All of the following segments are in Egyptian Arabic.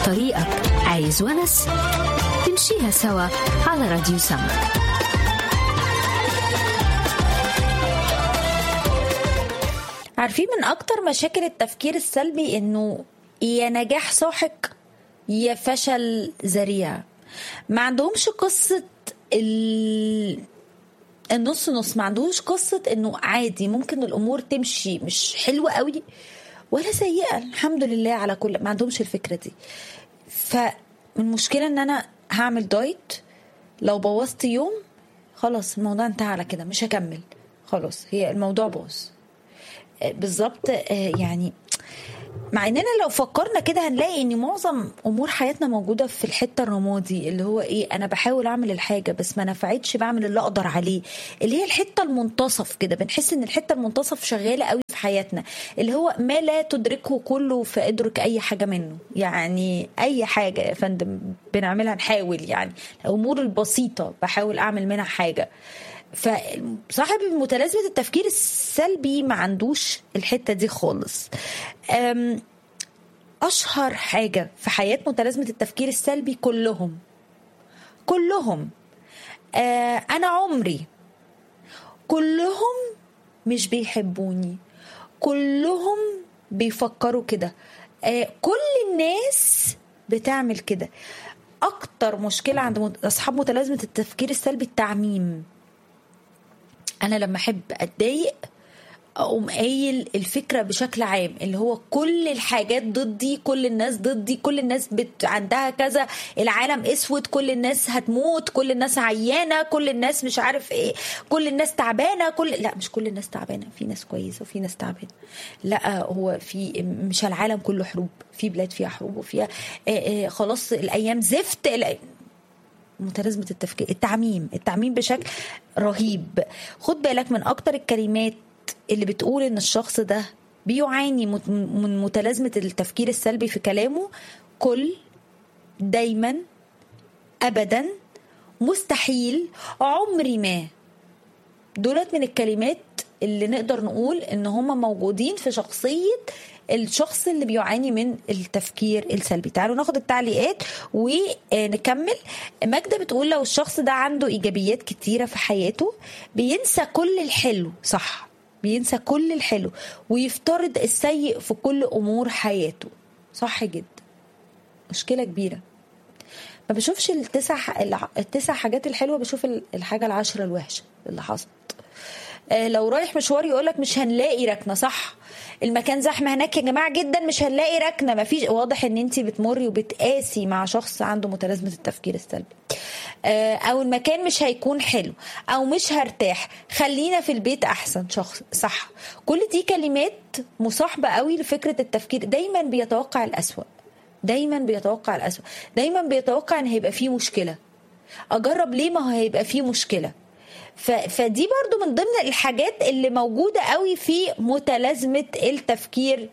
طريقك عايز ونس تمشيها سوا على راديو سمك عارفين من اكتر مشاكل التفكير السلبي انه يا نجاح ساحق يا فشل ذريع ما عندهمش قصة ال... النص نص ما عندهوش قصة انه عادي ممكن الامور تمشي مش حلوة قوي ولا سيئة الحمد لله على كل ما عندهمش الفكرة دي فالمشكلة ان انا هعمل دايت لو بوظت يوم خلاص الموضوع انتهى على كده مش هكمل خلاص هي الموضوع باظ بالظبط يعني مع اننا لو فكرنا كده هنلاقي ان معظم امور حياتنا موجوده في الحته الرمادي اللي هو ايه انا بحاول اعمل الحاجه بس ما نفعتش بعمل اللي اقدر عليه اللي هي الحته المنتصف كده بنحس ان الحته المنتصف شغاله قوي في حياتنا اللي هو ما لا تدركه كله فادرك اي حاجه منه يعني اي حاجه يا فندم بنعملها نحاول يعني الامور البسيطه بحاول اعمل منها حاجه فصاحب متلازمه التفكير السلبي ما عندوش الحته دي خالص اشهر حاجه في حياه متلازمه التفكير السلبي كلهم كلهم آه انا عمري كلهم مش بيحبوني كلهم بيفكروا كده آه كل الناس بتعمل كده اكتر مشكله عند اصحاب متلازمه التفكير السلبي التعميم انا لما احب اتضايق اقوم قايل الفكره بشكل عام اللي هو كل الحاجات ضدي كل الناس ضدي كل الناس بت... عندها كذا العالم اسود كل الناس هتموت كل الناس عيانه كل الناس مش عارف ايه كل الناس تعبانه كل لا مش كل الناس تعبانه في ناس كويسه وفي ناس تعبانه لا هو في مش العالم كله حروب في بلاد فيها حروب وفيها آه آه خلاص الايام زفت الأيام متلازمة التفكير التعميم التعميم بشكل رهيب خد بالك من أكتر الكلمات اللي بتقول إن الشخص ده بيعاني من متلازمة التفكير السلبي في كلامه كل دايما أبدا مستحيل عمري ما دولت من الكلمات اللي نقدر نقول ان هم موجودين في شخصيه الشخص اللي بيعاني من التفكير السلبي تعالوا ناخد التعليقات ونكمل ماجدة بتقول لو الشخص ده عنده إيجابيات كتيرة في حياته بينسى كل الحلو صح بينسى كل الحلو ويفترض السيء في كل أمور حياته صح جدا مشكلة كبيرة ما بشوفش التسع التسع حاجات الحلوة بشوف الحاجة العشرة الوحشة اللي حصلت لو رايح مشوار يقولك مش هنلاقي ركنه صح المكان زحمه هناك يا جماعه جدا مش هنلاقي ركنه مفيش واضح ان انت بتمري وبتقاسي مع شخص عنده متلازمه التفكير السلبي او المكان مش هيكون حلو او مش هرتاح خلينا في البيت احسن شخص صح كل دي كلمات مصاحبه قوي لفكره التفكير دايما بيتوقع الاسوأ دايما بيتوقع الاسوأ دايما بيتوقع ان هيبقى فيه مشكله اجرب ليه ما هو هيبقى فيه مشكله فدي برضو من ضمن الحاجات اللي موجودة قوي في متلازمة التفكير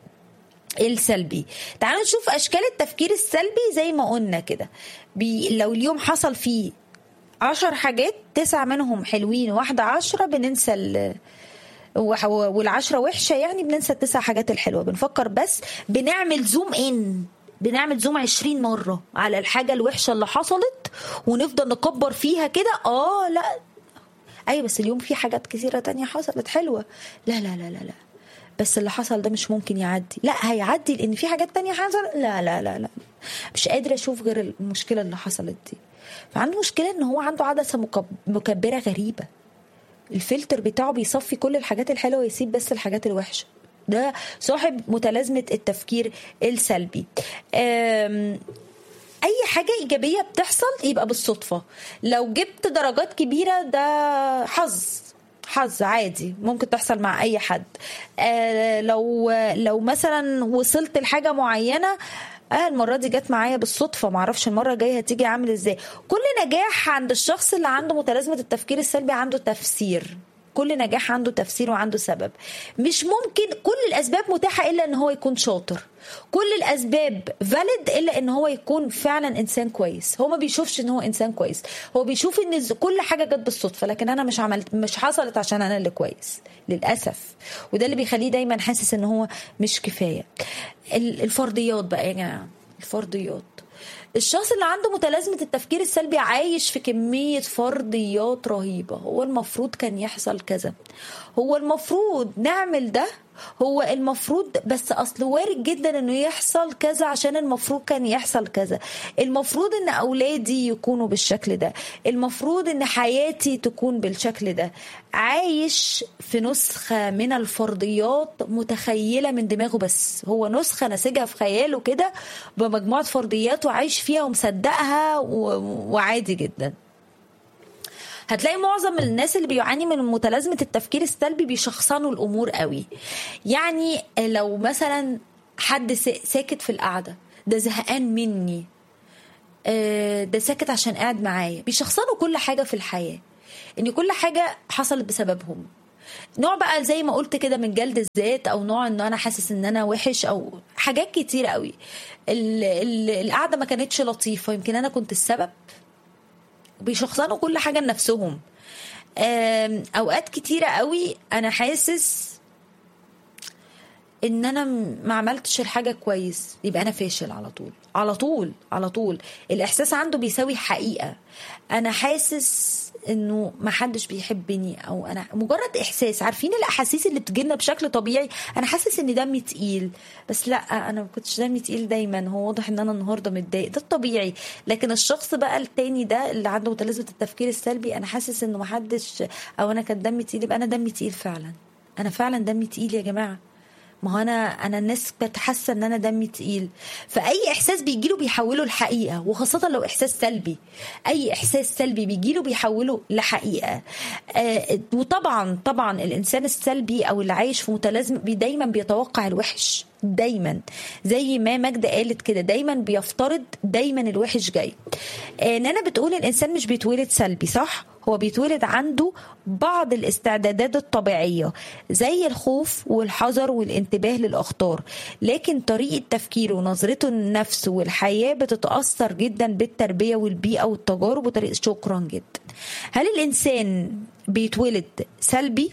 السلبي تعالوا نشوف أشكال التفكير السلبي زي ما قلنا كده لو اليوم حصل فيه عشر حاجات تسعة منهم حلوين واحدة عشرة بننسى ال والعشرة وحشة يعني بننسى التسع حاجات الحلوة بنفكر بس بنعمل زوم ان بنعمل زوم 20 مرة على الحاجة الوحشة اللي حصلت ونفضل نكبر فيها كده اه لا ايوه بس اليوم في حاجات كثيره تانية حصلت حلوه لا لا لا لا لا بس اللي حصل ده مش ممكن يعدي لا هيعدي لان في حاجات تانية حصلت لا لا لا لا مش قادره اشوف غير المشكله اللي حصلت دي فعنده مشكله ان هو عنده عدسه مكبره غريبه الفلتر بتاعه بيصفي كل الحاجات الحلوه ويسيب بس الحاجات الوحشه ده صاحب متلازمه التفكير السلبي اي حاجه ايجابيه بتحصل يبقى بالصدفه لو جبت درجات كبيره ده حظ حظ عادي ممكن تحصل مع اي حد آه لو لو مثلا وصلت لحاجه معينه اه المره دي جت معايا بالصدفه معرفش المره الجايه هتيجي عامل ازاي كل نجاح عند الشخص اللي عنده متلازمه التفكير السلبي عنده تفسير كل نجاح عنده تفسير وعنده سبب مش ممكن كل الاسباب متاحه الا ان هو يكون شاطر كل الاسباب فاليد الا ان هو يكون فعلا انسان كويس هو ما بيشوفش ان هو انسان كويس هو بيشوف ان كل حاجه جت بالصدفه لكن انا مش عملت مش حصلت عشان انا اللي كويس للاسف وده اللي بيخليه دايما حاسس ان هو مش كفايه الفرضيات بقى يا جماعه الفرضيات الشخص اللي عنده متلازمة التفكير السلبي عايش في كمية فرضيات رهيبة هو المفروض كان يحصل كذا هو المفروض نعمل ده هو المفروض بس اصل وارد جدا انه يحصل كذا عشان المفروض كان يحصل كذا المفروض ان اولادي يكونوا بالشكل ده المفروض ان حياتي تكون بالشكل ده عايش في نسخة من الفرضيات متخيلة من دماغه بس هو نسخة نسجها في خياله كده بمجموعة فرضيات وعايش فيها ومصدقها وعادي جدا هتلاقي معظم الناس اللي بيعاني من متلازمه التفكير السلبي بيشخصنوا الامور قوي يعني لو مثلا حد ساكت في القعده ده زهقان مني ده ساكت عشان قاعد معايا بيشخصنوا كل حاجه في الحياه ان كل حاجه حصلت بسببهم نوع بقى زي ما قلت كده من جلد الذات او نوع ان انا حاسس ان انا وحش او حاجات كتير قوي القعده ما كانتش لطيفه يمكن انا كنت السبب بيشخصنوا كل حاجه لنفسهم اوقات كتيره قوي انا حاسس ان انا ما عملتش الحاجه كويس يبقى انا فاشل على طول على طول على طول الاحساس عنده بيساوي حقيقه انا حاسس انه ما حدش بيحبني او انا مجرد احساس عارفين الاحاسيس اللي بتجيلنا بشكل طبيعي انا حاسس ان دمي تقيل بس لا انا ما كنتش دمي تقيل دايما هو واضح ان انا النهارده متضايق ده الطبيعي لكن الشخص بقى التاني ده اللي عنده متلازمه التفكير السلبي انا حاسس انه ما حدش او انا كان دمي تقيل يبقى انا دمي تقيل فعلا انا فعلا دمي تقيل يا جماعه ما هو انا انا الناس بتحس ان انا دمي تقيل فاي احساس بيجيله بيحوله لحقيقه وخاصه لو احساس سلبي اي احساس سلبي بيجيله بيحوله لحقيقه آه وطبعا طبعا الانسان السلبي او اللي عايش في متلازمه دايما بيتوقع الوحش دايما زي ما ماجدة قالت كده دايما بيفترض دايما الوحش جاي آه نانا بتقول الانسان مش بيتولد سلبي صح هو بيتولد عنده بعض الاستعدادات الطبيعية زي الخوف والحذر والانتباه للأخطار لكن طريقة تفكيره ونظرته للنفس والحياة بتتأثر جدا بالتربية والبيئة والتجارب وطريقة شكرا جدا هل الإنسان بيتولد سلبي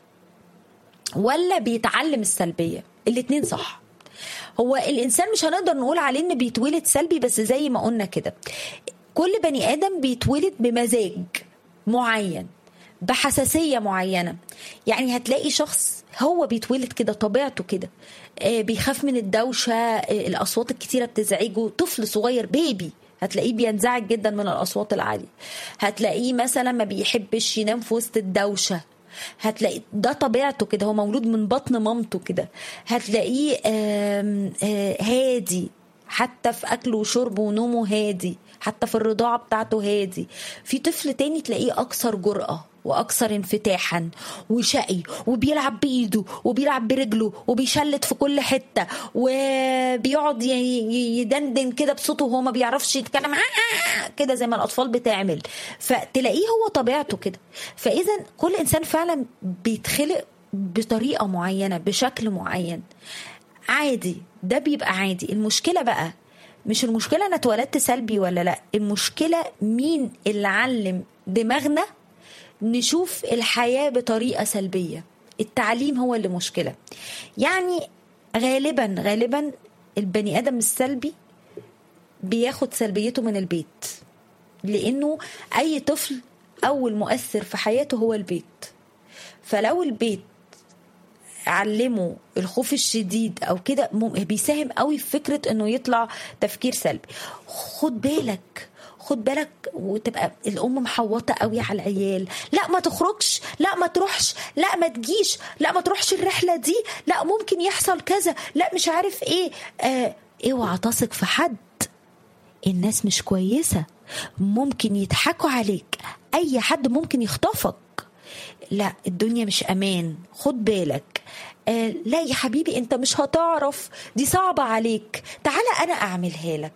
ولا بيتعلم السلبية الاتنين صح هو الانسان مش هنقدر نقول عليه ان بيتولد سلبي بس زي ما قلنا كده كل بني ادم بيتولد بمزاج معين بحساسيه معينه يعني هتلاقي شخص هو بيتولد كده طبيعته كده آه بيخاف من الدوشه آه الاصوات الكتيره بتزعجه طفل صغير بيبي هتلاقيه بينزعج جدا من الاصوات العاليه هتلاقيه مثلا ما بيحبش ينام في وسط الدوشه هتلاقي ده طبيعته كده هو مولود من بطن مامته كده هتلاقيه آم آم هادي حتى في اكله وشربه ونومه هادي حتى في الرضاعه بتاعته هادي في طفل تاني تلاقيه اكثر جرأه واكثر انفتاحا وشقي وبيلعب بايده وبيلعب برجله وبيشلت في كل حته وبيقعد يدندن كده بصوته وهو ما بيعرفش يتكلم كده زي ما الاطفال بتعمل فتلاقيه هو طبيعته كده فاذا كل انسان فعلا بيتخلق بطريقه معينه بشكل معين عادي ده بيبقى عادي المشكله بقى مش المشكله انا اتولدت سلبي ولا لا المشكله مين اللي علم دماغنا نشوف الحياه بطريقه سلبيه التعليم هو اللي مشكله يعني غالبا غالبا البني ادم السلبي بياخد سلبيته من البيت لانه اي طفل اول مؤثر في حياته هو البيت فلو البيت علمه الخوف الشديد او كده بيساهم قوي في فكره انه يطلع تفكير سلبي خد بالك خد بالك وتبقى الام محوطه قوي على العيال لا ما تخرجش لا ما تروحش لا ما تجيش لا ما تروحش الرحله دي لا ممكن يحصل كذا لا مش عارف ايه آه اوعى تثق في حد الناس مش كويسه ممكن يضحكوا عليك اي حد ممكن يخطفك لا الدنيا مش امان خد بالك آه لا يا حبيبي انت مش هتعرف دي صعبة عليك تعالى انا اعملها لك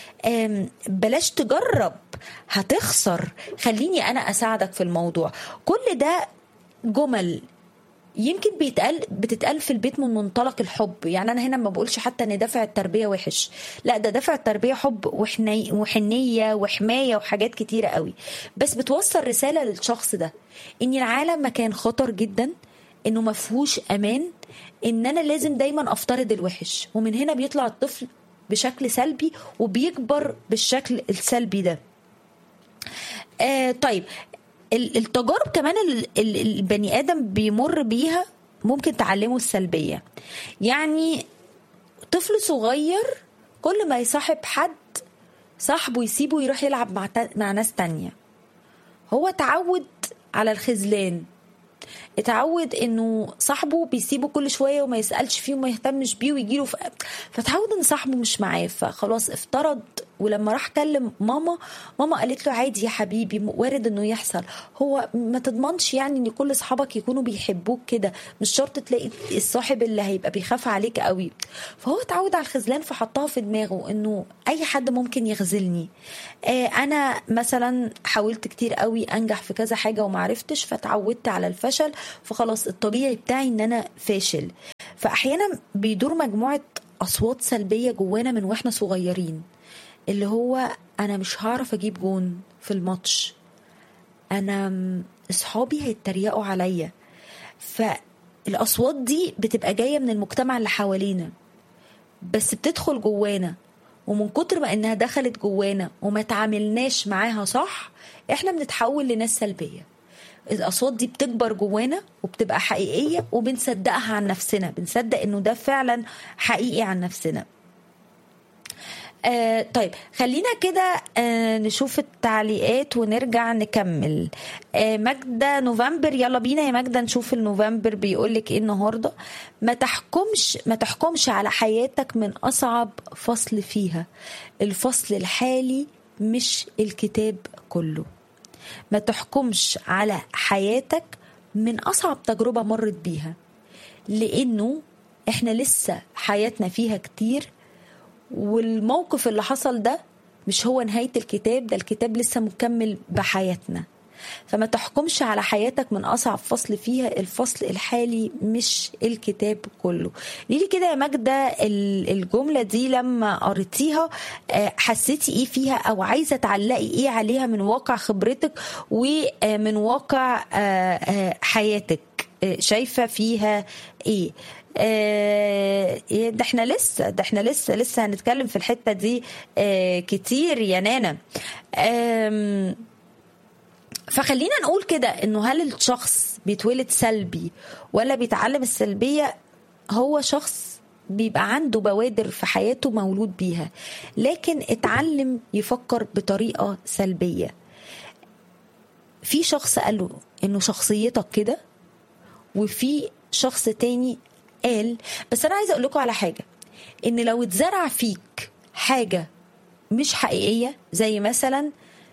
بلاش تجرب هتخسر خليني انا اساعدك في الموضوع كل ده جمل يمكن بيتقال بتتقال في البيت من منطلق الحب يعني انا هنا ما بقولش حتى ان دافع التربيه وحش لا ده دافع التربيه حب وحني وحنيه وحمايه وحاجات كتيره قوي بس بتوصل رساله للشخص ده ان العالم مكان خطر جدا انه ما فيهوش امان ان انا لازم دايما افترض الوحش ومن هنا بيطلع الطفل بشكل سلبي وبيكبر بالشكل السلبي ده آه طيب ال- التجارب كمان ال- ال- البني ادم بيمر بيها ممكن تعلمه السلبيه يعني طفل صغير كل ما يصاحب حد صاحبه يسيبه يروح يلعب مع تا- مع ناس تانية هو اتعود على الخذلان اتعود انه صاحبه بيسيبه كل شويه وما يسالش فيه وما يهتمش بيه ويجيله ف... فتعود ان صاحبه مش معاه فخلاص افترض ولما راح كلم ماما ماما قالت له عادي يا حبيبي وارد انه يحصل هو ما تضمنش يعني ان كل اصحابك يكونوا بيحبوك كده مش شرط تلاقي الصاحب اللي هيبقى بيخاف عليك قوي فهو اتعود على الخذلان فحطها في دماغه انه اي حد ممكن يخذلني آه انا مثلا حاولت كتير قوي انجح في كذا حاجه وما عرفتش فتعودت على الفشل فخلاص الطبيعي بتاعي ان انا فاشل فاحيانا بيدور مجموعه اصوات سلبيه جوانا من واحنا صغيرين اللي هو انا مش هعرف اجيب جون في الماتش انا م- اصحابي هيتريقوا عليا فالاصوات دي بتبقى جايه من المجتمع اللي حوالينا بس بتدخل جوانا ومن كتر ما انها دخلت جوانا وما تعاملناش معاها صح احنا بنتحول لناس سلبيه الاصوات دي بتكبر جوانا وبتبقى حقيقيه وبنصدقها عن نفسنا بنصدق انه ده فعلا حقيقي عن نفسنا آه طيب خلينا كده آه نشوف التعليقات ونرجع نكمل آه ماجدة نوفمبر يلا بينا يا ماجدة نشوف النوفمبر بيقول لك ايه النهارده ما تحكمش ما تحكمش على حياتك من اصعب فصل فيها الفصل الحالي مش الكتاب كله ما تحكمش على حياتك من اصعب تجربه مرت بيها لانه احنا لسه حياتنا فيها كتير والموقف اللي حصل ده مش هو نهايه الكتاب ده الكتاب لسه مكمل بحياتنا فما تحكمش على حياتك من اصعب فصل فيها الفصل الحالي مش الكتاب كله ليه كده يا ماجده ال- الجمله دي لما قريتيها آه، حسيتي ايه فيها او عايزه تعلقي ايه عليها من واقع خبرتك ومن واقع آه، آه، حياتك آه، شايفه فيها ايه آه، إيه ده احنا لسه ده احنا لسه لسه هنتكلم في الحته دي آه، كتير يا نانا آم، فخلينا نقول كده انه هل الشخص بيتولد سلبي ولا بيتعلم السلبيه هو شخص بيبقى عنده بوادر في حياته مولود بيها لكن اتعلم يفكر بطريقه سلبيه في شخص قال له انه شخصيتك كده وفي شخص تاني قال بس انا عايزه اقول لكم على حاجه ان لو اتزرع فيك حاجه مش حقيقيه زي مثلا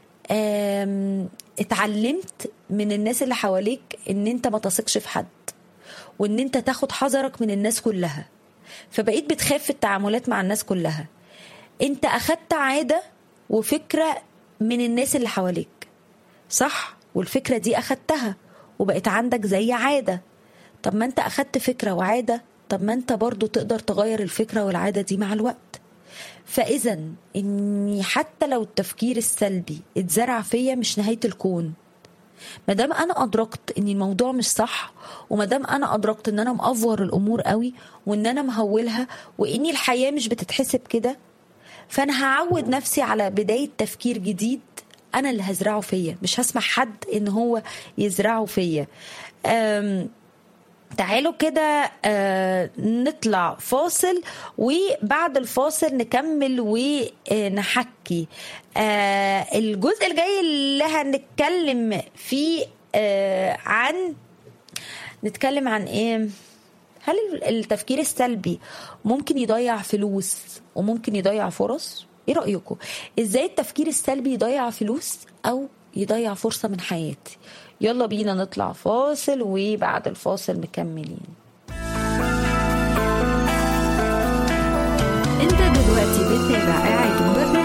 آم، اتعلمت من الناس اللي حواليك ان انت ما تثقش في حد وان انت تاخد حذرك من الناس كلها فبقيت بتخاف في التعاملات مع الناس كلها انت اخدت عاده وفكره من الناس اللي حواليك صح والفكره دي اخدتها وبقت عندك زي عاده طب ما انت اخدت فكره وعاده طب ما انت برضو تقدر تغير الفكره والعاده دي مع الوقت فاذا اني حتى لو التفكير السلبي اتزرع فيا مش نهايه الكون ما دام انا ادركت ان الموضوع مش صح وما دام انا ادركت ان انا مأفور الامور قوي وان انا مهولها واني الحياه مش بتتحسب كده فانا هعود نفسي على بدايه تفكير جديد انا اللي هزرعه فيا مش هسمح حد ان هو يزرعه فيا أم، تعالوا كده آه، نطلع فاصل وبعد الفاصل نكمل ونحكي آه، الجزء الجاي اللي هنتكلم فيه آه، عن نتكلم عن ايه هل التفكير السلبي ممكن يضيع فلوس وممكن يضيع فرص ايه رأيكم ازاي التفكير السلبي يضيع فلوس او يضيع فرصة من حياتي يلا بينا نطلع فاصل وبعد الفاصل مكملين انت دلوقتي بتتابع قاعد برنامج